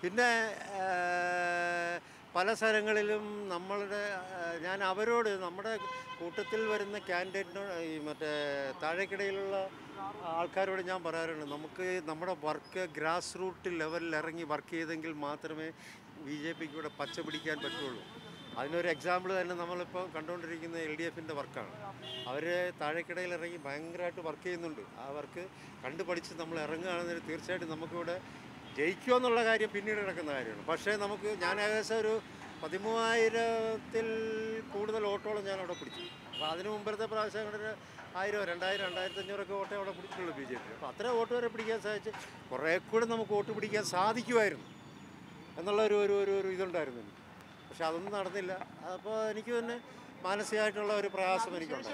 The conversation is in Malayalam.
പിന്നെ ഏഹ്, പല സ്ഥലങ്ങളിലും നമ്മളുടെ ഏഹ്, ഞാൻ അവരോട് നമ്മുടെ കൂട്ടത്തിൽ വരുന്ന ക്യാൻഡിഡേറ്റിനോട് ഈ മറ്റേ താഴേക്കിടയിലുള്ള ആൾക്കാരോട് ഞാൻ പറയാറുണ്ട് നമുക്ക് നമ്മുടെ വർക്ക് ഗ്രാസ് റൂട്ട് ലെവലിൽ ഇറങ്ങി വർക്ക് ചെയ്തെങ്കിൽ മാത്രമേ ബി ജെ പിക്ക് ഇവിടെ പച്ച പിടിക്കാൻ പറ്റുള്ളൂ അതിനൊരു എക്സാമ്പിൾ തന്നെ നമ്മളിപ്പോൾ കണ്ടുകൊണ്ടിരിക്കുന്ന എൽ ഡി എഫിൻ്റെ വർക്കാണ് അവർ താഴേക്കിടയിൽ ഇറങ്ങി ഭയങ്കരമായിട്ട് വർക്ക് ചെയ്യുന്നുണ്ട് ആ വർക്ക് കണ്ടു പഠിച്ച് നമ്മൾ ഇറങ്ങുകയാണെന്ന് തീർച്ചയായിട്ടും നമുക്കിവിടെ ജയിക്കുമോ എന്നുള്ള കാര്യം പിന്നീട് കിടക്കുന്ന കാര്യമാണ് പക്ഷേ നമുക്ക് ഞാൻ ഏകദേശം ഒരു പതിമൂവായിരത്തിൽ കൂടുതൽ ഓട്ടോളം ഞാൻ അവിടെ പിടിച്ചു അപ്പോൾ അതിന് മുമ്പത്തെ പ്രാവശ്യം ഒരു ആയിരം രണ്ടായിരം രണ്ടായിരത്തി അഞ്ഞൂറൊക്കെ ഓട്ടോ അവിടെ പിടിച്ചിട്ടുള്ളൂ ബി ജെ പി അപ്പോൾ അത്ര വോട്ട് വരെ പിടിക്കാൻ സാധിച്ച് കുറേ കൂടെ നമുക്ക് വോട്ട് പിടിക്കാൻ സാധിക്കുമായിരുന്നു എന്നുള്ള ഒരു ഒരു ഒരു ഒരു ഇതുണ്ടായിരുന്നു എനിക്ക് പക്ഷെ അതൊന്നും നടന്നില്ല അപ്പോൾ എനിക്ക് തന്നെ മാനസികമായിട്ടുള്ള ഒരു പ്രയാസം എനിക്കുണ്ട്